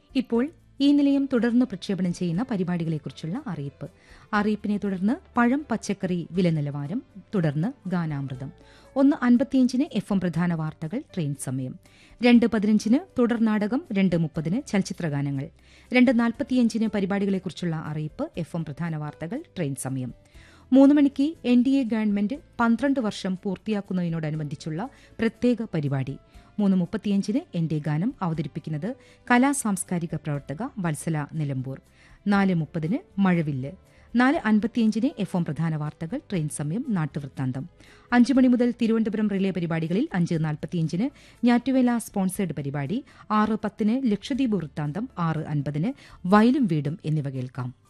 ഇപ്പോൾ ഈ നിലയം തുടർന്ന് പ്രക്ഷേപണം ചെയ്യുന്ന പരിപാടികളെക്കുറിച്ചുള്ള അറിയിപ്പ് അറിയിപ്പിനെ തുടർന്ന് പഴം പച്ചക്കറി വില നിലവാരം തുടർന്ന് ഗാനാമൃതം ഒന്ന് അൻപത്തിയഞ്ചിന് എഫ് എം പ്രധാന വാർത്തകൾ ട്രെയിൻ സമയം രണ്ട് പതിനഞ്ചിന് തുടർ നാടകം രണ്ട് മുപ്പതിന് ചലച്ചിത്രഗാനങ്ങൾ രണ്ട് നാൽപ്പത്തിയഞ്ചിന് പരിപാടികളെക്കുറിച്ചുള്ള അറിയിപ്പ് എഫ് എം പ്രധാന വാർത്തകൾ ട്രെയിൻ സമയം മൂന്ന് മണിക്ക് എൻ ഡി എ ഗവൺമെന്റ് പന്ത്രണ്ട് വർഷം പൂർത്തിയാക്കുന്നതിനോടനുബന്ധിച്ചുള്ള പ്രത്യേക പരിപാടി മൂന്ന് മുപ്പത്തിയഞ്ചിന് എന്റെ ഗാനം അവതരിപ്പിക്കുന്നത് കലാ സാംസ്കാരിക പ്രവർത്തക വത്സല നിലമ്പൂർ നാല് മുപ്പതിന് മഴവില്ല് നാല് അൻപത്തിയഞ്ചിന് എഫ് എം പ്രധാന വാർത്തകൾ ട്രെയിൻ സമയം നാട്ടുവൃത്താന്തം അഞ്ചു മണി മുതൽ തിരുവനന്തപുരം റിലേ പരിപാടികളിൽ അഞ്ച് നാൽപ്പത്തിയഞ്ചിന് ഞാറ്റുവേല സ്പോൺസേഡ് പരിപാടി ആറ് പത്തിന് ലക്ഷദ്വീപ് വൃത്താന്തം ആറ് അൻപതിന് വയലും വീടും എന്നിവ കേൾക്കാം